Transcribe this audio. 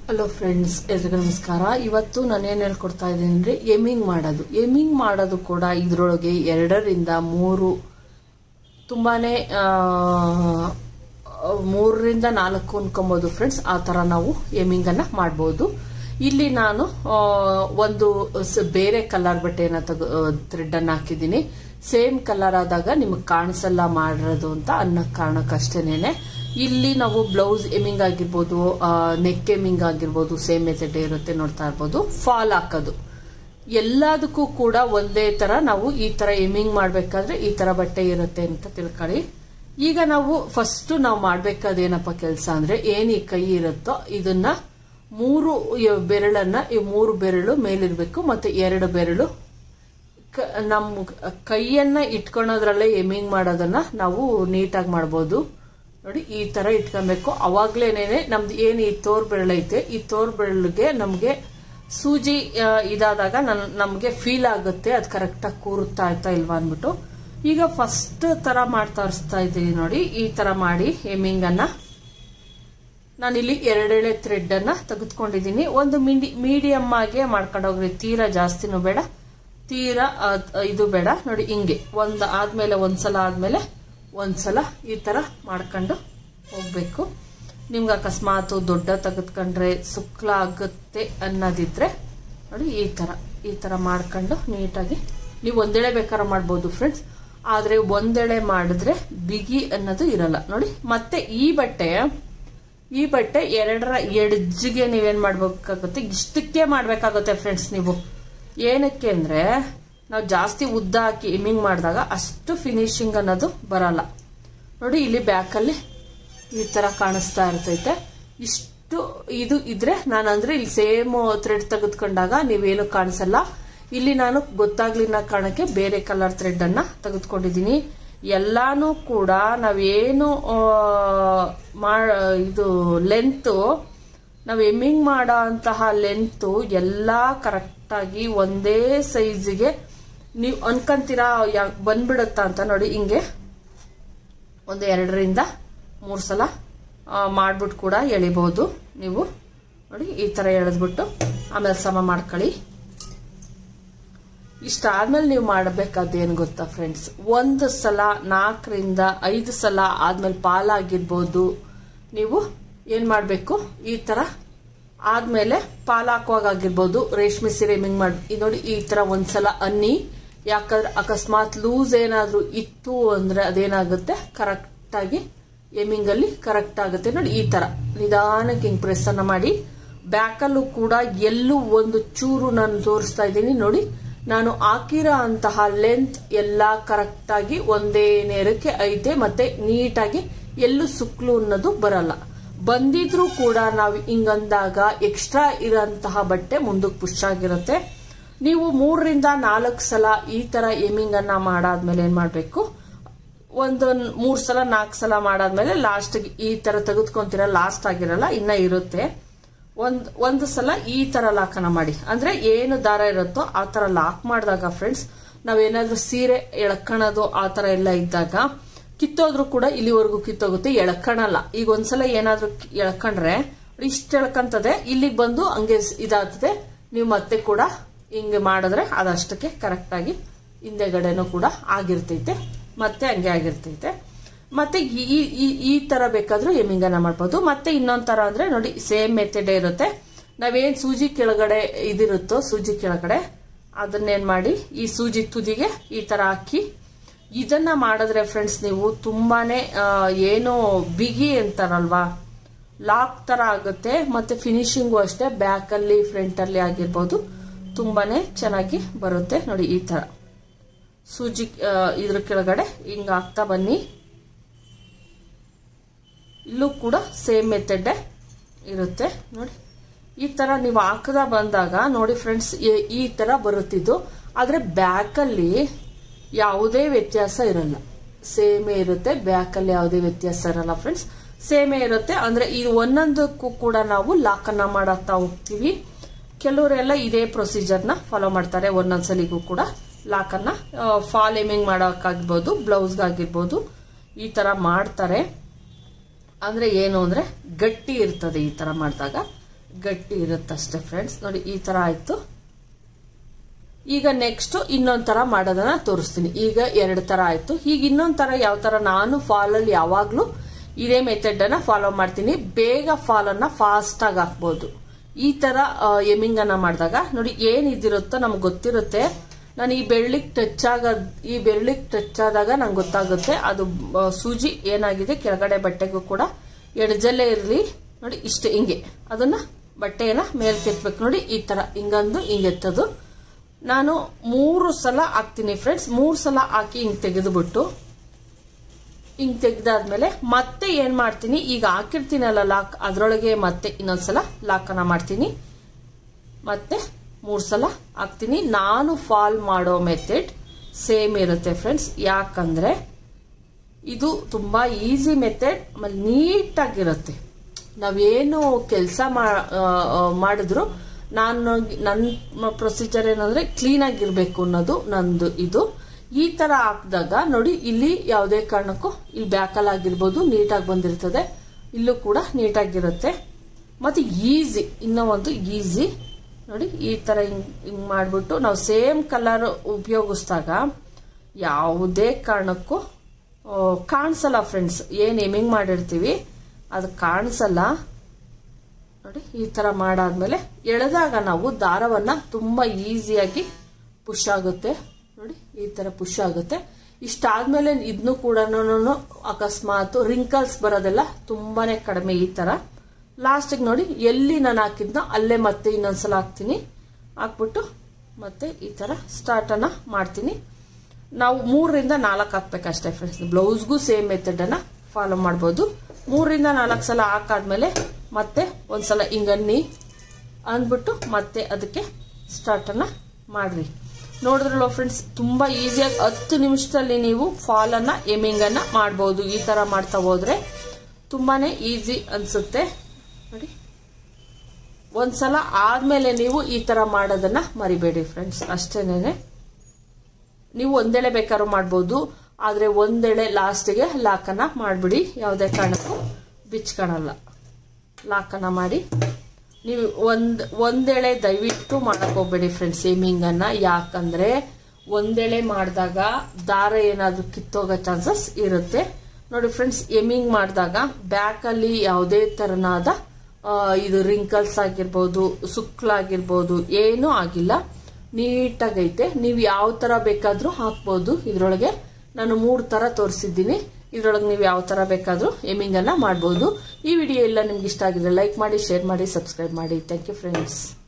hello friends ಎಲ್ರಿಗೂ ನಮಸ್ಕಾರ ಇವತ್ತು ನಾನು ಏನು ಹೇಳ್ಕೊಡ್ತಾ ಇದ್ದೀನಿ ಅಂದರೆ ಎಮಿಂಗ್ ಮಾಡೋದು ಎಮಿಂಗ್ ಮಾಡೋದು ಕೂಡ ಇದರೊಳಗೆ ಎರಡರಿಂದ ಮೂರು ತುಂಬಾನೇ ಆ, ಮೂರರಿಂದ ನಾಲ್ಕು ಅನ್ಕೊಬೋದು ಫ್ರೆಂಡ್ಸ್ ಆ ಥರ ನಾವು ಎಮಿಂಗನ್ನು ಮಾಡ್ಬೋದು ಇಲ್ಲಿ ನಾನು ಆ, ಒಂದು ಸ- ಬೇರೆ ಕಲರ್ ಬಟ್ಟೆನ ತಗ ಥ್ರೆಡ್ ಅನ್ನು ಹಾಕಿದ್ದೀನಿ ಸೇಮ್ ಕಲರ್ ಆದಾಗ ನಿಮಗೆ ಕಾಣಿಸಲ್ಲ ಮಾಡಿರೋದು ಅಂತ ಅನ್ನೋ ಕಾರಣಕ್ಕಷ್ಟೇನೆ ಇಲ್ಲಿ ನಾವು ಬ್ಲೌಸ್ ಎಮಿಂಗ್ ಆಗಿರ್ಬೋದು ನೆಕ್ ಎಮಿಂಗ್ ಆಗಿರ್ಬೋದು ಸೇಮ್ ಮೆಥಡ್ ಇರುತ್ತೆ ನೋಡ್ತಾ ಇರ್ಬೋದು ಫಾಲ್ ಹಾಕೋದು ಎಲ್ಲದಕ್ಕೂ ಕೂಡ ಒಂದೇ ತರ ನಾವು ಈ ತರ ಎಮಿಂಗ್ ಮಾಡ್ಬೇಕಾದ್ರೆ ಈ ತರ ಬಟ್ಟೆ ಇರುತ್ತೆ ಅಂತ ತಿಳ್ಕೊಳ್ಳಿ ಈಗ ನಾವು ಫಸ್ಟ್ ನಾವು ಮಾಡ್ಬೇಕಾದೇನಪ್ಪ ಕೆಲಸ ಅಂದ್ರೆ ಏನ್ ಈ ಕೈ ಇರುತ್ತೋ ಇದನ್ನ ಮೂರು ಯ- ಬೆರಳನ್ನ ಈ ಮೂರು ಬೆರಳು ಮೇಲಿರ್ಬೇಕು ಮತ್ತೆ ಎರಡು ಬೆರಳು ಕ- ನಮ್ಮ ಕೈಯನ್ನ ಇಟ್ಕೊಳೋದ್ರಲ್ಲೇ ಎಮಿಂಗ್ ಮಾಡೋದನ್ನ ನಾವು ನೀಟಾಗಿ ಮಾಡ್ಬೋದು ನೋಡಿ ಈ ತರ ಇಟ್ಕೊಬೇಕು ಅವಾಗ್ಲೇನೇನೆ ನಮ್ದು ಏನು ಈ ತೋರ್ ಬೆರಳೈತೆ ಈ ತೋರ್ ಬೆರಳಿಗೆ ನಮ್ಗೆ ಸೂಜಿ ಆ, ಇದಾದಾಗ ನನ್ ನಮ್ಗೆ ಫೀಲ್ ಆಗುತ್ತೆ ಅದು ಕರೆಕ್ಟಾಗಿ ಕೂರುತ್ತಾ ಆಯ್ತಾ ಇಲ್ವಾ ಅಂದ್ಬಿಟ್ಟು ಈಗ ಫಸ್ಟ್ ತರ ಮಾಡಿ ತೋರಿಸ್ತಾ ಇದ್ದೀನಿ ನೋಡಿ ಈ ತರ ಮಾಡಿ ಎಮಿಂಗ್ ಅನ್ನ ನಾನಿಲ್ಲಿ ಎರಡೆಳೆ ಥ್ರೆಡ್ ಅನ್ನ ತೆಗೆದುಕೊಂಡಿದ್ದೀನಿ ಒಂದು ಮಿಡಿ ಮೀಡಿಯಮ್ ಆಗಿ ಮಾಡ್ಕೊಂಡು ಹೋಗ್ರಿ ತೀರಾ ಜಾಸ್ತಿನೂ ಬೇಡ ತೀರಾ ಅದ್- ಇದು ಬೇಡ ನೋಡಿ ಹಿಂಗೆ ಒಂದು ಆದ್ಮೇಲೆ ಒಂದ್ಸಲ ಆದ್ಮೇಲೆ ಒಂದ್ಸಲ ಈ ತರ ಮಾಡ್ಕೊಂಡು ಹೋಗ್ಬೇಕು ನಿಮ್ಗೆ ಅಕಸ್ಮಾತ್ ದೊಡ್ಡ ತೆಗೆದ್ಕೊಂಡ್ರೆ ಸುಕ್ಲ ಆಗುತ್ತೆ ಅನ್ನೋದಿದ್ರೆ ನೋಡಿ ಈ ತರ ಈ ತರ ಮಾಡ್ಕೊಂಡು ನೀಟಾಗಿ ನೀವು ಒಂದೆಳೆ ಬೇಕಾದ್ರೆ ಮಾಡ್ಬೋದು ಫ್ರೆಂಡ್ಸ್ ಆದ್ರೆ ಒಂದೆಳೆ ಮಾಡಿದ್ರೆ ಬಿಗಿ ಅನ್ನೋದು ಇರಲ್ಲ ನೋಡಿ ಮತ್ತೆ ಈ ಬಟ್ಟೆ ಈ ಬಟ್ಟೆ ಎರಡರ ಎಡ್ಜ್ಗೆ ನೀವೇನ್ ಮಾಡ್ಬೇಕಾಗುತ್ತೆ ಇಷ್ಟಕ್ಕೆ ಮಾಡ್ಬೇಕಾಗುತ್ತೆ ಫ್ರೆಂಡ್ಸ್ ನೀವು ಏನಕ್ಕೆ ಅಂದ್ರೆ ನಾವು ಜಾಸ್ತಿ ಉದ್ದ ಹಾಕಿ ಎಮಿಂಗ್ ಮಾಡಿದಾಗ ಅಷ್ಟು ಫಿನಿಶಿಂಗ್ ಅನ್ನೋದು ಬರಲ್ಲ ನೋಡಿ ಇಲ್ಲಿ ಬ್ಯಾಕಲ್ಲಿ ಈ ತರ ಕಾಣಿಸ್ತಾ ಇರ್ತೈತೆ ಇಷ್ಟು ಇದು ಇದ್ರೆ ನಾನು ಅಂದ್ರೆ ಇಲ್ಲಿ ಸೇಮ್ ಥ್ರೆಡ್ ತೆಗೆದುಕೊಂಡಾಗ ನೀವೇನು ಕಾಣಿಸಲ್ಲ ಇಲ್ಲಿ ನಾನು ಗೊತ್ತಾಗ್ಲಿ ಅನ್ನೋ ಕಾರಣಕ್ಕೆ ಬೇರೆ ಕಲರ್ ಥ್ರೆಡ್ ಅನ್ನ ತೆಗೆದುಕೊಂಡಿದ್ದೀನಿ ಎಲ್ಲಾನು ಕೂಡ ನಾವೇನು ಆ, ಮಾಡ ಇದು ಲೆಂತು ನಾವು ಎಮ್ಮಿಂಗ್ ಮಾಡೋ ಅಂತಹ ಲೆಂತು ಎಲ್ಲ ಕರೆಕ್ಟಾಗಿ ಒಂದೇ ಸೈಜಿಗೆ ನೀವು ಅನ್ಕೊಂತೀರಾ ಯಾ- ಬಂದ್ಬಿಡುತ್ತಾ ಅಂತ ನೋಡಿ ಹಿಂಗೆ ಒಂದು ಎರಡರಿಂದ ಮೂರು ಸಲ ಆ, ಮಾಡ್ಬಿಟ್ಟು ಕೂಡ ಎಳಿಬಹುದು ನೀವು ನೋಡಿ ಈ ಥರ ಎಳೆದ್ಬಿಟ್ಟು ಆಮೇಲೆ ಸಮ ಮಾಡ್ಕೊಳ್ಳಿ ಇಷ್ಟಾದ್ಮೇಲೆ ನೀವು ಮಾಡಬೇಕಾದೇನು ಗೊತ್ತಾ ಫ್ರೆಂಡ್ಸ್ ಒಂದು ಸಲ ನಾಲ್ಕರಿಂದ ಐದು ಸಲ ಆದ್ಮೇಲೆ ಪಾಲಾಗಿರ್ಬೋದು ನೀವು ಏನ್ ಮಾಡಬೇಕು ಈ ತರ ಆದ್ಮೇಲೆ ಪಾಲ್ ಹಾಕುವಾಗ ಆಗಿರ್ಬೋದು ರೇಷ್ಮೆ ಸೀರೆ ಎಮಿಂಗ್ ಮಾಡಿ ಈ ನೋಡಿ ಈ ತರ ಒಂದ್ಸಲ ಅನ್ನಿ ಯಾಕಂದ್ರೆ ಅಕಸ್ಮಾತ್ ಲೂಸ್ ಏನಾದ್ರೂ ಇತ್ತು ಅಂದ್ರೆ ಅದೇನಾಗುತ್ತೆ ಕರೆಕ್ಟ್ ಆಗಿ ಎಮಿಂಗ್ ಅಲ್ಲಿ ಕರೆಕ್ಟ್ ಆಗುತ್ತೆ ನೋಡಿ ಈ ತರ ನಿಧಾನಕ್ಕೆ ಹಿಂಗ್ ಪ್ರೆಸ್ ಅನ್ನ ಮಾಡಿ ಬ್ಯಾಕಲ್ಲೂ ಕೂಡ ಎಲ್ಲೂ ಒಂದು ಚೂರು ನಾನು ತೋರಿಸ್ತಾ ಇದ್ದೀನಿ ನೋಡಿ ನಾನು ಹಾಕಿರೋ ಅಂತಹ ಲೆಂತ್ ಎಲ್ಲ ಕರೆಕ್ಟ್ ಆಗಿ ಒಂದೇ ನೇರಕ್ಕೆ ಐತೆ ಮತ್ತೆ ನೀಟಾಗಿ ಎಲ್ಲೂ ಸುಕ್ಲು ಅನ್ನೋದು ಬರಲ್ಲ ಬಂದಿದ್ರೂ ಕೂಡ ನಾವು ಹಿಂಗಂದಾಗ ಎಕ್ಸ್ಟ್ರಾ ಇರೋಂತಹ ಬಟ್ಟೆ ಮುಂದಕ್ಕೆ ಪುಷ್ ಆಗಿರುತ್ತೆ ನೀವು ಮೂರರಿಂದ ನಾಲ್ಕು ಸಲ ಈ ತರ ಎಮಿಂಗ್ ಅನ್ನ ಮಾಡಾದ್ಮೇಲೆ ಏನ್ ಮಾಡ್ಬೇಕು ಒಂದು ಮೂರ್ ಸಲ ನಾಲ್ಕು ಸಲ ಮಾಡಾದ್ಮೇಲೆ ಲಾಸ್ಟ್ ಈ ತರ ತೆಗೆದುಕೊಂತೀರ ಲಾಸ್ಟ್ ಆಗಿರಲ್ಲ ಇನ್ನ ಇರುತ್ತೆ ಒಂದ್ ಒಂದು ಸಲ ಈ ತರ ಲಾಕನ ಮಾಡಿ ಅಂದ್ರೆ ಏನು ದಾರ ಇರುತ್ತೋ ಆ ತರ ಲಾಕ್ ಮಾಡಿದಾಗ ಫ್ರೆಂಡ್ಸ್ ನಾವೇನಾದ್ರೂ ಸೀರೆ ಎಳ್ಕಣೋದು ಆ ತರ ಎಲ್ಲ ಇದ್ದಾಗ ಕಿತ್ತೋದ್ರೂ ಕೂಡ ಇಲ್ಲಿವರೆಗೂ ಕಿತ್ತೋಗುತ್ತೆ ಎಳ್ಕಣಲ್ಲ ಈಗ ಒಂದ್ಸಲ ಏನಾದ್ರೂ ಕಿ- ಎಳ್ಕೊಂಡ್ರೆ ಇಷ್ಟ ಎಳ್ಕಂತದೆ ಇಲ್ಲಿಗೆ ಬಂದು ಹಂಗೆ ಸ್- ಇದಾಗ್ತದೆ ನೀವು ಮತ್ತೆ ಕೂಡ ಹಿಂಗೆ ಮಾಡಿದ್ರೆ ಅದಷ್ಟಕ್ಕೆ ಕರೆಕ್ಟ್ ಆಗಿ ಹಿಂದೆಗಡೆನೂ ಕೂಡ ಆಗಿರ್ತೈತೆ ಮತ್ತೆ ಹಂಗೆ ಆಗಿರ್ತೈತೆ ಮತ್ತೆ ಈ- ಈ ಈ- ಈ ತರ ಬೇಕಾದ್ರೂ ಎಮಿಂಗನ ಮಾಡ್ಬೋದು ಮತ್ತೆ ಇನ್ನೊಂದ್ ತರ ಅಂದ್ರೆ ನೋಡಿ ಸೇಮ್ ಮೆಥಡ್ ಇರುತ್ತೆ ನಾವೇನ್ ಸೂಜಿ ಕೆಳಗಡೆ ಇದಿರುತ್ತೋ ಸೂಜಿ ಕೆಳಗಡೆ ಅದನ್ನೇನ್ ಮಾಡಿ ಈ ಸೂಜಿ ತುದಿಗೆ ಈ ತರ ಹಾಕಿ ಇದನ್ನ ಮಾಡಿದ್ರೆ ಫ್ರೆಂಡ್ಸ್ ನೀವು ತುಂಬಾನೇ ಆ, ಏನು ಬಿಗಿ ಅಂತಾರಲ್ವಾ ಲಾಕ್ ತರ ಆಗುತ್ತೆ ಮತ್ತೆ ಫಿನಿಶಿಂಗು ಅಷ್ಟೇ ಬ್ಯಾಕ್ ಅಲ್ಲಿ ಫ್ರಂಟ್ ಅಲ್ಲಿ ಆಗಿರ್ಬೋದು ತುಂಬಾನೇ ಚೆನ್ನಾಗಿ ಬರುತ್ತೆ ನೋಡಿ ಈ ತರ ಸೂಜಿ ಆ, ಇದ್ರ ಕೆಳಗಡೆ ಹಿಂಗ ಹಾಕ್ತಾ ಬನ್ನಿ ಇಲ್ಲೂ ಕೂಡ ಸೇಮ್ ಮೆಥಡ್ ಇರುತ್ತೆ ನೋಡಿ ಈ ತರ ನೀವು ಹಾಕದ ಬಂದಾಗ ನೋಡಿ ಫ್ರೆಂಡ್ಸ್ ಈ ತರ ಬರುತ್ತಿದ್ದು ಆದ್ರೆ ಬ್ಯಾಕಲ್ಲಿ ಯಾವುದೇ ವ್ಯತ್ಯಾಸ ಇರಲ್ಲ ಸೇಮೇ ಇರುತ್ತೆ ಬ್ಯಾಕಲ್ಲಿ ಯಾವುದೇ ವ್ಯತ್ಯಾಸ ಇರಲ್ಲ ಫ್ರೆಂಡ್ಸ್ ಸೇಮೇ ಇರುತ್ತೆ ಅಂದ್ರೆ ಈ ಒಂದೊಂದಕ್ಕೂ ಕೂಡ ನಾವು ಲಾಕನ್ನ ಮಾಡತ್ತಾ ಹೋಗ್ತೀವಿ ಕೆಲವರೆಲ್ಲ ಇದೇ ಪ್ರೊಸೀಜರ್ನ ಫಾಲೋ ಮಾಡ್ತಾರೆ ಒಂದೊಂದ್ಸಲಿಗೂ ಕೂಡ ಲಾಕನ್ನ ಫಾಲ್ ಎಮಿಂಗ್ ಮಾಡೋಕ್ಕಾಗಿರ್ಬೋದು ಬ್ಲೌಸ್ಗಾಗಿರ್ಬೋದು ಈ ತರ ಮಾಡ್ತಾರೆ ಅಂದ್ರೆ ಏನು ಅಂದ್ರೆ ಗಟ್ಟಿ ಇರ್ತದೆ ಈ ತರ ಮಾಡಿದಾಗ ಗಟ್ಟಿ ಇರುತ್ತಷ್ಟೇ ಫ್ರೆಂಡ್ಸ್ ನೋಡಿ ಈ ತರ ಆಯ್ತು ಈಗ ನೆಕ್ಸ್ಟ್ ಇನ್ನೊಂದ್ ತರ ಮಾಡೋದನ್ನ ತೋರಿಸ್ತೀನಿ ಈಗ ಎರಡು ತರ ಆಯ್ತು ಈಗ ಇನ್ನೊಂದ್ ತರ ಯಾವ ತರ ನಾನು ಫಾಲಲ್ಲಿ ಯಾವಾಗ್ಲೂ ಇದೇ ಮೆಥಡ್ ಅನ್ನ ಫಾಲೋ ಮಾಡ್ತೀನಿ ಬೇಗ ಫಾಲ್ ಅನ್ನ ಫಾಸ್ಟ್ ಆಗಿ ಹಾಕ್ಬೋದು ಈ ತರ ಎಮಿಂಗ್ ಅನ್ನ ಮಾಡಿದಾಗ ನೋಡಿ ಏನ್ ಇದಿರುತ್ತೋ ನಮ್ಗೆ ಗೊತ್ತಿರುತ್ತೆ ನಾನು ಈ ಬೆಳ್ಳಿಗೆ ಟಚ್ ಆಗ ಈ ಬೆಳ್ಳಿಗೆ ಟಚ್ ಆದಾಗ ನಂಗೆ ಗೊತ್ತಾಗುತ್ತೆ ಅದು ಆ, ಸೂಜಿ ಏನಾಗಿದೆ ಕೆಳಗಡೆ ಬಟ್ಟೆಗೂ ಕೂಡ ಎಡಜಲ್ಲೇ ಇರಲಿ ನೋಡಿ ಇಷ್ಟೇ ಹಿಂಗೆ ಅದನ್ನ ಬಟ್ಟೆಯನ್ನ ಮೇಲೆ ಕೆತ್ತಬೇಕು ನೋಡಿ ಈ ತರ ಹಿಂಗಂದು ಹಿಂಗೆ ಎತ್ತದು ನಾನು ಮೂರು ಸಲ ಹಾಕ್ತೀನಿ ಫ್ರೆಂಡ್ಸ್ ಮೂರು ಸಲ ಹಾಕಿ ಹಿಂಗೆ ತೆಗೆದುಬಿಟ್ಟು ಹಿಂಗ್ ತೆಗ್ದಾದ್ಮೇಲೆ ಮತ್ತೆ ಏನ್ ಮಾಡ್ತೀನಿ ಈಗ ಹಾಕಿರ್ತೀನಲ್ಲ ಲಾಕ್ ಅದ್ರೊಳಗೆ ಮತ್ತೆ ಇನ್ನೊಂದ್ಸಲ ಲಾಕನ್ನ ಮಾಡ್ತೀನಿ ಮತ್ತೆ ಮೂರ್ ಸಲ ಹಾಕ್ತೀನಿ ನಾನು ಫಾಲ್ ಮಾಡೋ ಮೆಥಡ್ ಸೇಮ್ ಇರುತ್ತೆ ಫ್ರೆಂಡ್ಸ್ ಯಾಕಂದ್ರೆ ಇದು ತುಂಬಾ ಈಸಿ ಮೆಥಡ್ ಆಮೇಲೆ ನೀಟಾಗಿರುತ್ತೆ ನಾವೇನು ಕೆಲಸ ಮಾಡಿದ್ರು ನಾನು ನನ್ನ ಪ್ರೊಸೀಜರ್ ಏನಂದ್ರೆ ಕ್ಲೀನ್ ಆಗಿರ್ಬೇಕು ಅನ್ನೋದು ನಂದು ಇದು ಈ ತರ ಹಾಕಿದಾಗ ನೋಡಿ ಇಲ್ಲಿ ಯಾವುದೇ ಕಾರಣಕ್ಕೂ ಇಲ್ಲಿ ಬ್ಯಾಕಲ್ ಆಗಿರ್ಬೋದು ನೀಟಾಗಿ ಬಂದಿರ್ತದೆ ಇಲ್ಲೂ ಕೂಡ ನೀಟಾಗಿರುತ್ತೆ ಮತ್ತೆ ಈಸಿ ಇನ್ನೂ ಒಂದು ಈಸಿ ನೋಡಿ ಈ ತರ ಹಿಂಗ್ ಹಿಂಗ್ ಮಾಡ್ಬಿಟ್ಟು ನಾವು ಸೇಮ್ ಕಲರ್ ಉಪಯೋಗಿಸಿದಾಗ ಯಾವುದೇ ಕಾರಣಕ್ಕೂ ಆ, ಕಾಣಿಸಲ್ಲ ಫ್ರೆಂಡ್ಸ್ ಏನ್ ಎಮಿಂಗ್ ಮಾಡಿರ್ತೀವಿ ಅದು ಕಾಣಿಸಲ್ಲ ನೋಡಿ ಈ ತರ ಮಾಡಾದ್ಮೇಲೆ ಎಳೆದಾಗ ನಾವು ದಾರವನ್ನ ತುಂಬಾ ಈಸಿಯಾಗಿ ಪುಷ್ ಆಗುತ್ತೆ ನೋಡಿ ಈ ತರ ಪುಷ್ ಆಗುತ್ತೆ ಇಷ್ಟಾದ್ಮೇಲೆ ಇದನ್ನು ಕೂಡ ಅಕಸ್ಮಾತ್ ರಿಂಕಲ್ಸ್ ಬರೋದೆಲ್ಲ ತುಂಬಾನೇ ಕಡಿಮೆ ಈ ತರ ಲಾಸ್ಟಿಗೆ ನೋಡಿ ಎಲ್ಲಿ ನಾನು ಹಾಕಿದ್ನೋ ಅಲ್ಲೇ ಮತ್ತೆ ಇನ್ನೊಂದ್ಸಲ ಹಾಕ್ತೀನಿ ಹಾಕ್ಬಿಟ್ಟು ಮತ್ತೆ ಈ ತರ ಸ್ಟಾರ್ಟ್ ಅನ್ನ ಮಾಡ್ತೀನಿ ನಾವು ಮೂರರಿಂದ ನಾಲ್ಕು ಹಾಕ್ಬೇಕಷ್ಟೇ ಫ್ರೆಂಡ್ಸ್ ಬ್ಲೌಸ್ಗೂ ಸೇಮ್ ಮೆಥಡ್ ಅನ್ನ ಫಾಲೋ ಮಾಡ್ಬೋದು ಮೂರರಿಂದ ನಾಲ್ಕು ಸಲ ಹಾಕಾದ್ಮೇಲೆ ಮತ್ತೆ ಒಂದ್ಸಲ ಹಿಂಗನ್ನಿ ಅಂದ್ಬಿಟ್ಟು ಮತ್ತೆ ಅದಕ್ಕೆ ಸ್ಟಾರ್ಟ್ ಅನ್ನ ಮಾಡ್ರಿ ನೋಡಿದ್ರಲ್ಲ ಫ್ರೆಂಡ್ಸ್ ತುಂಬಾ ಈಸಿಯಾಗಿ ಹತ್ತು ನಿಮಿಷದಲ್ಲಿ ನೀವು ಫಾಲ್ ಅನ್ನ ಎಮಿಂಗ್ ಅನ್ನ ಮಾಡ್ಬೋದು ಈ ತರ ಮಾಡ್ತಾ ಹೋದ್ರೆ ತುಂಬಾನೇ ಈಸಿ ಅನ್ಸುತ್ತೆ ನೋಡಿ ಒಂದ್ಸಲ ಆದ್ಮೇಲೆ ನೀವು ಈ ತರ ಮಾಡೋದನ್ನ ಮರಿಬೇಡಿ ಫ್ರೆಂಡ್ಸ್ ಅಷ್ಟೇನೆ ನೀವು ಒಂದೆಳೆ ಬೇಕಾದ್ರೂ ಮಾಡ್ಬೋದು ಆದ್ರೆ ಒಂದೆಳೆ ಲಾಸ್ಟ್ಗೆ ಲಾಕನ್ನ ಮಾಡ್ಬಿಡಿ ಯಾವುದೇ ಕಾರಣಕ್ಕೂ ಬಿಚ್ಕೊಳಲ್ಲ ಲಾಕನ್ನ ಮಾಡಿ ನೀವು ಒಂದ್ ಒಂದೆಳೆ ದಯವಿಟ್ಟು ಮಾಡಕ್ ಹೋಗ್ಬೇಡಿ ಫ್ರೆಂಡ್ಸ್ ಸೇಮಿಂಗ್ ಅನ್ನ ಯಾಕಂದ್ರೆ ಒಂದೆಳೆ ಮಾಡಿದಾಗ ದಾರ ಏನಾದ್ರೂ ಕಿತ್ತೋಗೋ ಚಾನ್ಸಸ್ ಇರುತ್ತೆ ನೋಡಿ ಫ್ರೆಂಡ್ಸ್ ಎಮಿಂಗ್ ಮಾಡಿದಾಗ ಬ್ಯಾಕ್ ಅಲ್ಲಿ ಯಾವುದೇ ತರನಾದ ಆ, ಇದು ರಿಂಕಲ್ಸ್ ಆಗಿರ್ಬೋದು ಸುಕ್ಲಾಗಿರ್ಬೋದು ಏನೂ ಆಗಿಲ್ಲ ನೀಟಾಗೈತೆ ನೀವು ಯಾವ ತರ ಬೇಕಾದ್ರೂ ಹಾಕ್ಬೋದು ಇದ್ರೊಳಗೆ ನಾನು ಮೂರು ತರ ತೋರಿಸಿದ್ದೀನಿ ಇದ್ರೊಳಗೆ ನೀವು ಯಾವ ತರ ಬೇಕಾದ್ರೂ ಎಮಿಂಗ್ ಅನ್ನ ಮಾಡ್ಬೋದು ಈ ವಿಡಿಯೋ ಎಲ್ಲ ನಿಮ್ಗೆ ಇಷ್ಟ ಆಗಿದ್ರೆ ಲೈಕ್ ಮಾಡಿ ಶೇರ್ ಮಾಡಿ ಸಬ್ಸ್ಕ್ರೈಬ್ ಮಾಡಿ ಥ್ಯಾಂಕ್ ಯು ಫ್ರೆಂಡ್ಸ್